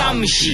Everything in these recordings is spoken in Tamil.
Gramsci.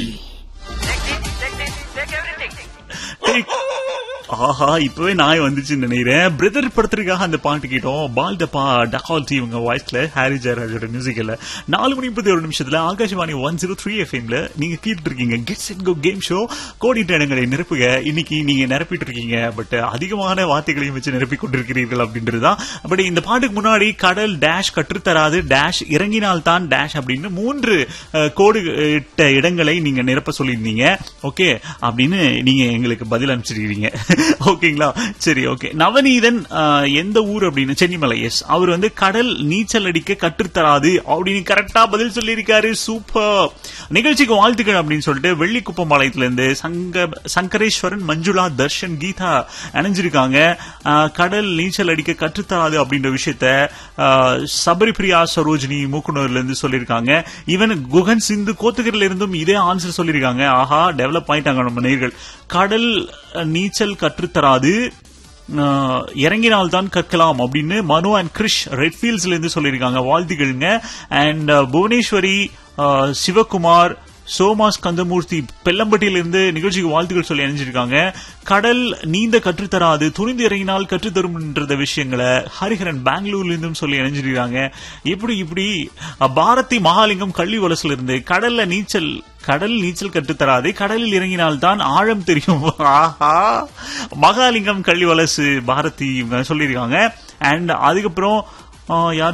Take- ஆஹா இப்பவே நாய் வந்துச்சுன்னு நினைக்கிறேன் பிரதர் படத்திற்காக அந்த பாட்டு கேட்டோம் பால் டப்பா டகால்டி இவங்க வாய்ஸ்ல ஹாரி ஜெயராஜோட மியூசிக்ல நாலு மணி முப்பத்தி ஒரு நிமிஷத்துல ஆகாஷவாணி ஒன் ஜீரோ த்ரீ எஃப்எம்ல நீங்க கேட்டு இருக்கீங்க gets and go game show கோடிட்ட இடங்களை நிரப்புக இன்னைக்கு நீங்க நிரப்பிட்டு இருக்கீங்க பட் அதிகமான வார்த்தைகளையும் வச்சு நிரப்பி கொண்டிருக்கிறீர்கள் அப்படின்றதுதான் பட் இந்த பாட்டுக்கு முன்னாடி கடல் டேஷ் கற்றுத்தராது டேஷ் இறங்கினால் தான் டேஷ் அப்படின்னு மூன்று அஹ், கோடு இட்ட இடங்களை நீங்க நிரப்ப சொல்லியிருந்தீங்க ஓகே அப்படின்னு நீங்க எங்களுக்கு பதில் அனுப்பிச்சிருக்கீங்க ஓகேங்களா சரி ஓகே நவநீதன் அஹ், எந்த ஊர் அப்படின்னு சென்னிமலை எஸ் அவர் வந்து கடல் நீச்சல் அடிக்க கற்றுத்தராது அப்படின்னு கரெக்டா பதில் சொல்லியிருக்காரு சூப்பர் நிகழ்ச்சிக்கு வாழ்த்துக்கள் அப்படின்னு சொல்லிட்டு வெள்ளிக்குப்பம் பாளையத்துல இருந்து சங்க சங்கரேஸ்வரன் மஞ்சுளா தர்ஷன் கீதா இணைஞ்சிருக்காங்க அஹ், கடல் நீச்சல் அடிக்க கற்றுத்தராது அப்படின்ற விஷயத்த அஹ், சபரிபிரியா சரோஜினி மூக்குனூர்ல இருந்து சொல்லியிருக்காங்க ஈவன் குகன் சிந்து கோத்தகிரில இருந்தும் இதே ஆன்சர் சொல்லியிருக்காங்க ஆஹா டெவலப் ஆயிட்டாங்க நம்ம நேர்கள் கடல் அஹ், நீச்சல் கற்றுத்தராது அஹ், இறங்கினால்தான் கற்கலாம் அப்படின்னு மனு அண்ட் கிரிஷ் ரெட்ஃபீல்ட்ஸ்ல இருந்து சொல்லியிருக்காங்க வாழ்த்துக்கள்ங்க அண்ட் புவனேஸ்வரி அஹ், சிவகுமார் சோமாஸ் கந்தமூர்த்தி பெல்லம்பட்டியிலிருந்து நிகழ்ச்சிக்கு வாழ்த்துக்கள் சொல்லி அணிஞ்சிருக்காங்க கடல் நீந்த கற்றுத்தராது துணிந்து இறங்கினால் கற்றுத்தரும்ன்ற விஷயங்களை ஹரிஹரன் பெங்களூர்ல இருந்தும் சொல்லி இணைஞ்சிருக்காங்க இப்படி இப்படி அஹ், பாரதி மகாலிங்கம் கள்ளி வலசுல இருந்து கடல்ல நீச்சல் கடல் நீச்சல் கற்றுத்தராது கடலில் இறங்கினால் தான் ஆழம் தெரியும் ஆஹா மகாலிங்கம் கள்ளி வலசு பாரதி இவங்க சொல்லியிருக்காங்க அண்ட் அதுக்கப்புறம் அஹ், யார்